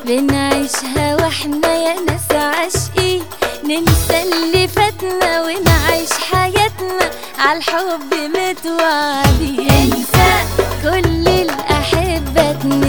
بنعيشها واحنا يا ناس عاشقين ننسى اللي فاتنا ونعيش حياتنا عالحب متوعدين انسى كل الأحبة